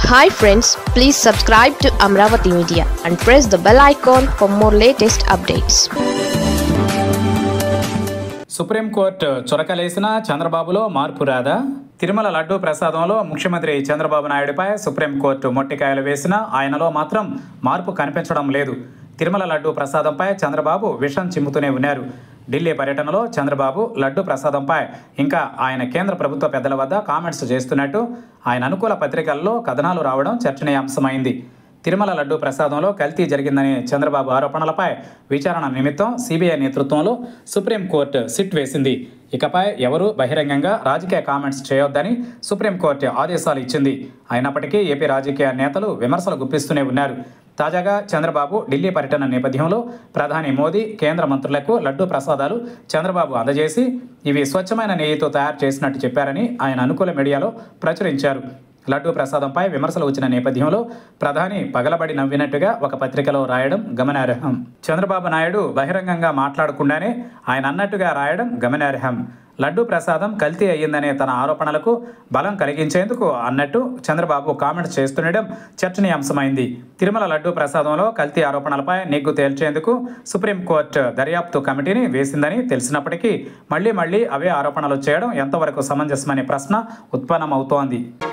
hi friends please subscribe to Amaravati media and press the bell icon for more latest updates supreme court చొరకలేసిన చంద్రబాబులో మార్పు రాదా తిరుమల లడ్డూ ప్రసాదంలో ముఖ్యమంత్రి చంద్రబాబు నాయుడుపై సుప్రీంకోర్టు మొట్టికాయలు వేసినా ఆయనలో మాత్రం మార్పు కనిపించడం లేదు తిరుమల లడ్డూ ప్రసాదంపై చంద్రబాబు విషం చిమ్ముతూనే ఉన్నారు ఢిల్లీ పర్యటనలో చంద్రబాబు లడ్డు ప్రసాదంపై ఇంకా ఆయన కేంద్ర ప్రభుత్వ పెద్దల వద్ద కామెంట్స్ చేస్తున్నట్టు ఆయన అనుకూల పత్రికల్లో కథనాలు రావడం చర్చనీయాంశమైంది తిరుమల లడ్డు ప్రసాదంలో కల్తీ జరిగిందనే చంద్రబాబు ఆరోపణలపై విచారణ నిమిత్తం సిబిఐ నేతృత్వంలో సుప్రీంకోర్టు సిట్ వేసింది ఇకపై ఎవరూ బహిరంగంగా రాజకీయ కామెంట్స్ చేయొద్దని సుప్రీంకోర్టు ఆదేశాలు ఇచ్చింది అయినప్పటికీ ఏపీ రాజకీయ నేతలు విమర్శలు గుప్పిస్తూనే ఉన్నారు తాజాగా చంద్రబాబు ఢిల్లీ పర్యటన నేపథ్యంలో ప్రధాని మోదీ కేంద్ర మంత్రులకు లడ్డూ ప్రసాదాలు చంద్రబాబు అందజేసి ఇవి స్వచ్ఛమైన నెయ్యితో తయారు చేసినట్టు చెప్పారని ఆయన అనుకూల మీడియాలో ప్రచురించారు లడ్డూ ప్రసాదంపై విమర్శలు వచ్చిన నేపథ్యంలో ప్రధాని పగలబడి నవ్వినట్టుగా ఒక పత్రికలో రాయడం గమనార్హం చంద్రబాబు నాయుడు బహిరంగంగా మాట్లాడకుండానే ఆయన అన్నట్టుగా రాయడం గమనార్హం లడ్డూ ప్రసాదం కల్తీ అయ్యిందనే తన ఆరోపణలకు బలం కలిగించేందుకు అన్నట్టు చంద్రబాబు కామెంట్స్ చేస్తుండడం చర్చనీయాంశమైంది తిరుమల లడ్డూ ప్రసాదంలో కల్తీ ఆరోపణలపై నెగ్గు తేల్చేందుకు సుప్రీంకోర్టు దర్యాప్తు కమిటీని వేసిందని తెలిసినప్పటికీ మళ్లీ మళ్లీ అవే ఆరోపణలు చేయడం ఎంతవరకు సమంజసమనే ప్రశ్న ఉత్పన్నమవుతోంది